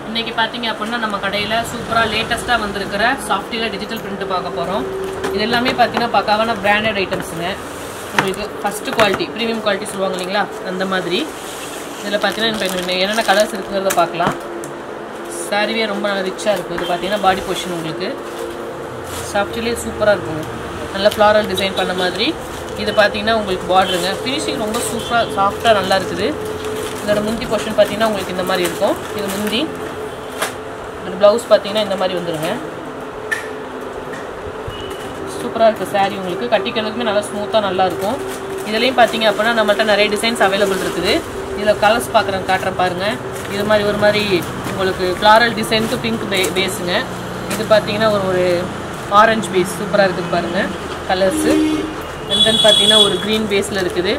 இன்னைக்கு பார்த்தீங்க அப்படின்னா நம்ம கடையில் சூப்பராக லேட்டஸ்ட்டாக வந்திருக்கிற சாஃப்ட்வேர் டிஜிட்டல் பிரிண்ட் பார்க்க போகிறோம் இது எல்லாமே பார்த்தீங்கன்னா பக்காவான பிராண்டட் ஐட்டம்ஸுங்க உங்களுக்கு ஃபஸ்ட்டு குவாலிட்டி ப்ரீமியம் குவாலிட்டி சொல்லுவாங்க இல்லைங்களா அந்த மாதிரி இதில் பார்த்தீங்கன்னா இப்போ இன்னும் என்னென்ன கலர்ஸ் இருக்குங்கிறத பார்க்கலாம் சாரிவே ரொம்ப நல்லா ரிச்சாக இருக்கும் இது பார்த்தீங்கன்னா பாடி பொசிஷன் உங்களுக்கு சாஃப்ட்வேர்லேயே சூப்பராக இருக்குங்க நல்ல ஃப்ளாரல் டிசைன் பண்ண மாதிரி இது பார்த்தீங்கன்னா உங்களுக்கு பார்டருங்க ஃபினிஷிங் ரொம்ப சூப்பராக சாஃப்டாக நல்லா இருக்குது இதோட முந்தி போர்ஷன் பார்த்தீங்கன்னா உங்களுக்கு இந்த மாதிரி இருக்கும் இது முந்தி இதோட ப்ளவுஸ் பார்த்தீங்கன்னா இந்த மாதிரி வந்துருங்க சூப்பராக இருக்குது saree உங்களுக்கு கட்டிக்கிறதுக்குமே நல்லா ஸ்மூத்தாக நல்லா இருக்கும் இதுலேயும் பார்த்தீங்க அப்படின்னா நம்மள்ட்ட நிறைய டிசைன்ஸ் அவைலபிள் இருக்குது இதில் கலர்ஸ் பார்க்குறேன் காட்டுறேன் பாருங்கள் இது மாதிரி ஒரு மாதிரி உங்களுக்கு ஃப்ளாரல் டிசைனுக்கு பிங்க் பே பேஸுங்க இது பார்த்தீங்கன்னா ஒரு ஒரு ஆரஞ்சு பேஸ் சூப்பராக இருக்குது பாருங்கள் கலர்ஸு அண்ட் தென் பார்த்தீங்கன்னா ஒரு க்ரீன் பேஸில் இருக்குது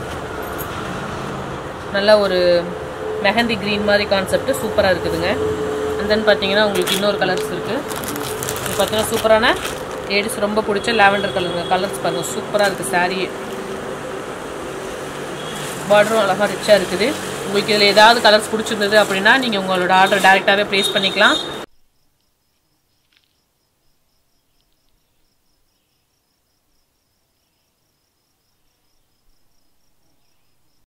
நல்ல ஒரு மெஹந்தி க்ரீன் மாதிரி கான்செப்ட் சூப்பராக இருக்குதுங்க அண்ட் தென் பார்த்தீங்கன்னா உங்களுக்கு இன்னொரு கலர்ஸ் இருக்குது இது பார்த்தீங்கன்னா சூப்பரான லேடிஸ் ரொம்ப பிடிச்ச லாவெண்டர் கலருங்க கலர்ஸ் பாருங்கள் சூப்பராக இருக்குது சாரியே பார்டரும் அழகாக ரிச்சாக இருக்குது உங்களுக்கு இதில் ஏதாவது கலர்ஸ் பிடிச்சிருந்தது அப்படின்னா நீங்கள் உங்களோட ஆர்டர் டேரெக்டாகவே ப்ளேஸ் பண்ணிக்கலாம்